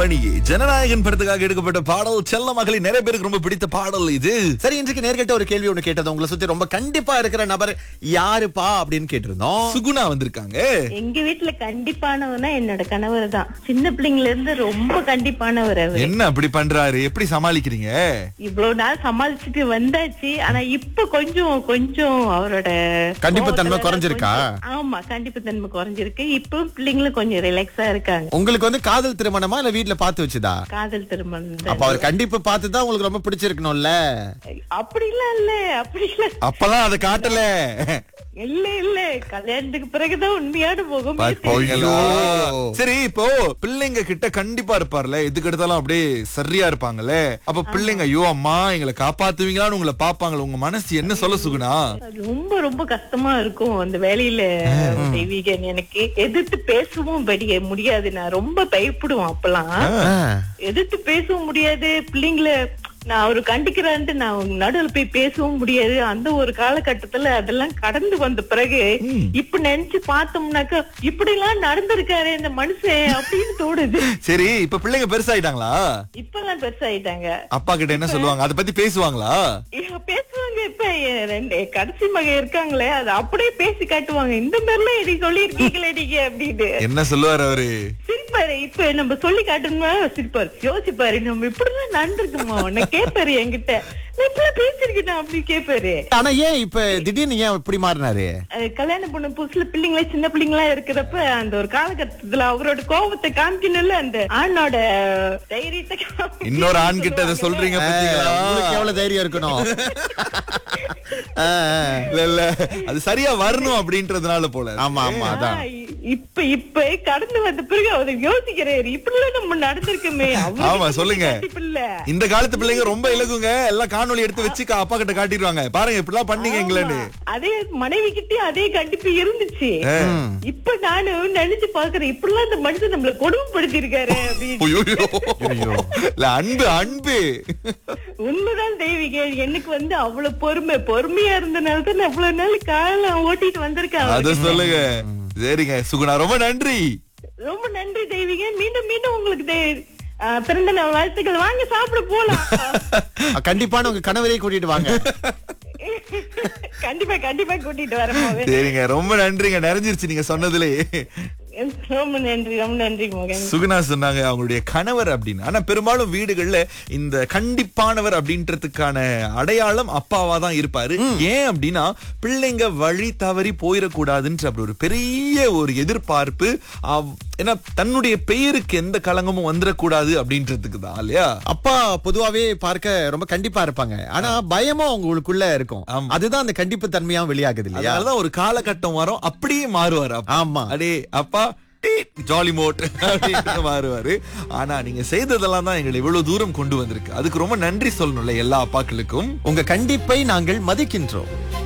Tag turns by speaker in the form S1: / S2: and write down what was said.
S1: மணியே ஜனநாயகன் படத்துக்காக எடுக்கப்பட்ட பாடல் செல்ல மகளிர் நிறைய பேருக்கு ரொம்ப பிடித்த பாடல் இது
S2: சரி இன்றைக்கு நேர்கிட்ட ஒரு கேள்வி ஒண்ணு கேட்டது உங்களை சுத்தி ரொம்ப கண்டிப்பா இருக்கிற நபர் யாருப்பா அப்படின்னு கேட்டிருந்தோம்
S1: சுகுணா வந்திருக்காங்க
S3: எங்க வீட்டுல கண்டிப்பானவனா என்னோட கணவர் தான் சின்ன பிள்ளைங்கள இருந்து ரொம்ப கண்டிப்பானவர் அவர்
S1: என்ன அப்படி பண்றாரு எப்படி சமாளிக்கிறீங்க
S3: இவ்வளவு நாள் சமாளிச்சுட்டு வந்தாச்சு ஆனா இப்ப கொஞ்சம் கொஞ்சம் அவரோட
S2: கண்டிப்புத்தன்மை
S3: கோவத்துல
S2: குறைஞ்சிருக்கா?
S3: கொஞ்சம்- ஆமா கண்டிப்புத்தன்மை குறைஞ்சிருக்கு இப்போ பிள்ளைங்களும் கொஞ்சம் ரிலாக்ஸா இருக்காங்க
S2: உங்களுக்கு வந்து காதல் திருமணமா இல்ல வீட்ல பார்த்து வச்சுதா
S3: காதல் திருமணம் தான்.
S2: அப்ப அவர் கண்டிப்பு பார்த்து தான் உங்களுக்கு ரொம்ப பிடிச்சிருக்கணும்ல
S3: அப்படிலாம் இல்ல அப்படி இல்ல
S1: அப்பெல்லாம் அதை காட்டல
S3: இல்ல இல்ல கல்யாணத்துக்கு பிறகுதான் உண்மையான முகம்
S1: பாத்தீங்களா?
S2: ஐயோ.
S1: சரி இப்போ பிள்ளைங்க கிட்ட கண்டிப்பா இருப்பார்ல எதுக்கு எடுத்தாலும் அப்படியே சரியா இருப்பாங்கல்ல அப்ப பிள்ளைங்க ஐயோ அம்மா எங்களை காப்பாத்துவீங்களான்னு உங்களை பாப்பாங்களே உங்க மனசு என்ன சொல்ல சுகுணா
S3: ரொம்ப ரொம்ப கஷ்டமா இருக்கும் அந்த வேலையில தெய்வீகன் எனக்கு எதிர்த்து பேசவும் படிய முடியாது நான் ரொம்ப பயப்படுவேன் அப்பெல்லாம் எதிர்த்து பேசவும் முடியாது பிள்ளைங்கள நான் அவரு கண்டிக்கிறான்ட்டு நான் நடுவுல போய் பேசவும் முடியாது அந்த ஒரு காலகட்டத்துல அதெல்லாம் கடந்து வந்த பிறகு இப்ப நினைச்சு பார்த்தோம்னாக்கா இப்படி எல்லாம் நடந்திருக்காரு இந்த மனுஷன் அப்படின்னு தோணுது
S1: சரி இப்ப பிள்ளைங்க பெருசாயிட்டாங்களா
S3: இப்பெல்லாம் பெருசாயிட்டாங்க
S1: அப்பா கிட்ட என்ன சொல்லுவாங்க அத பத்தி பேசுவாங்களா
S3: ஐயோ, பேசுவாங்க இப்ப என் ரெண்டு என் கடைசி மகன் இருக்காங்களே அது அப்படியே பேசி காட்டுவாங்க இந்த மாதிரிலாம் எடி சொல்லியிருக்கீங்களே நீங்க அப்படின்னு
S1: என்ன சொல்லுவாரு அவரு
S3: சிரிப்பாரு இப்ப நம்ம சொல்லி காட்டணுமா சிரிப்பாரு யோசிப்பாரு நம்ம இப்படிலாம் நடந்திருக்குமா உன்னை கேட்பாரு என்கிட்ட நான் இப்படிலாம் பேசிருக்கேன் அப்படி கேட்பாரு
S2: ஆனா ஏன் இப்ப திடீர்னு ஏன் இப்படி மாறினாரு
S3: அது கல்யாணம் பண்ண புதுசுல பிள்ளைங்களா சின்ன பிள்ளைங்களா இருக்கிறப்ப அந்த ஒரு காலகட்டத்துல அவரோட கோபத்தை காமிக்கணும்ல அந்த ஆணோட தைரியத்தை காமிக்கணும்னு
S1: இன்னொரு ஆண் கிட்ட அதை சொல்றீங்க பாத்தீங்களா?
S2: உங்களுக்கு எவ்வளவு தைரியம் இருக்கணும் ஆ, ஆ.
S1: இல்ல இல்ல அது சரியா வரணும் அப்படின்றதுனால போல
S2: ஆமா ஆமா அதான்
S3: ஆ, இ- இப்ப இப்ப கடந்து வந்த பிறகு அவர் யோசிக்கிறாரு இப்படிலாம் நம்ம நடந்திருக்குமே அவருக்கு
S1: ஆமா, சொல்லுங்க.
S3: கண்டிப்பு இல்ல
S1: இந்த காலத்து பிள்ளைங்க ரொம்ப இலகுங்க எல்லாம் காணொளி எடுத்து வச்சு கா- அப்பா கிட்ட காட்டிடுவாங்க பாருங்க இப்படிலாம் பண்ணீங்க எங்களேன்னு
S3: ஆமா. அதே மனைவி கிட்டே அதே கண்டிப்பு இருந்துச்சு இப்ப நானும் நினைச்சு பாக்குறேன் இப்படிலாம் இந்த மனுஷன் நம்மள கொடுமைப்படுத்தி இருக்காரு அப்படின்னு
S1: ஐயோ. இல்ல அன்பு அன்பு
S3: உண்மைதான் தெய்வீக எனக்கு வந்து அவ்வளவு பொறுமை பொறுமையா இருந்தனால தான் நான் அவ்வளவு நாள் காலம் ஓட்டிட்டு வந்திருக்கேன்
S1: அத சொல்லுங்க சரிங்க சுகுணா ரொம்ப நன்றி
S3: ரொம்ப நன்றி தெய்வீக மீண்டும் மீண்டும் உங்களுக்கு தெ- ஆ, பிறந்த நாள் வாழ்த்துக்கள் வாங்க சாப்பிட போலாம்
S2: கண்டிப்பான உங்க கணவரை கூட்டிட்டு வாங்க
S3: கண்டிப்பா கண்டிப்பா கூட்டிட்டு வரேன்
S1: சரிங்க ரொம்ப நன்றிங்க நிறைஞ்சிருச்சு நீங்க சொன்னதுலே
S3: ரொம்ப நன்றி ரொம்ப நன்றி மோகன்
S1: சுகுணா சொன்னாங்க அவங்களுடைய கணவர் அப்படின்னு ஆனா பெரும்பாலும் வீடுகள்ல இந்த கண்டிப்பானவர் அப்படின்றதுக்கான அடையாளம் அப்பாவா தான் இருப்பாரு ஏன் அப்படின்னா பிள்ளைங்க வழி தவறி போயிடக்கூடாதுன்ற அப்படி ஒரு பெரிய ஒரு எதிர்பார்ப்பு அவ்- ஏன்னா தன்னுடைய பெயருக்கு எந்த களங்கமும் வந்துடக்கூடாது அப்படின்றதுக்கு தான் இல்லையா
S2: அப்பா பொதுவாவே பார்க்க ரொம்ப கண்டிப்பா இருப்பாங்க ஆனா பயமும் அவங்களுக்குள்ள இருக்கும்
S1: ஆமா.
S2: அதுதான் அந்த கண்டிப்பு தன்மையா வெளியாகுது இல்லையா
S1: அதனாலதான் ஒரு காலகட்டம் வரும் அப்படியே மாறுவாரு அப்பா.
S2: ஆமா.
S1: அடே அப்பா ஜாலி மோட் அப்படின்னு மாறுவாரு ஆனா நீங்க செய்ததெல்லாம் தான் எங்களை இவ்வளவு தூரம் கொண்டு வந்திருக்கு அதுக்கு ரொம்ப நன்றி சொல்லணும்ல எல்லா அப்பாக்களுக்கும்
S2: உங்க கண்டிப்பை நாங்கள் மதிக்கின்றோம்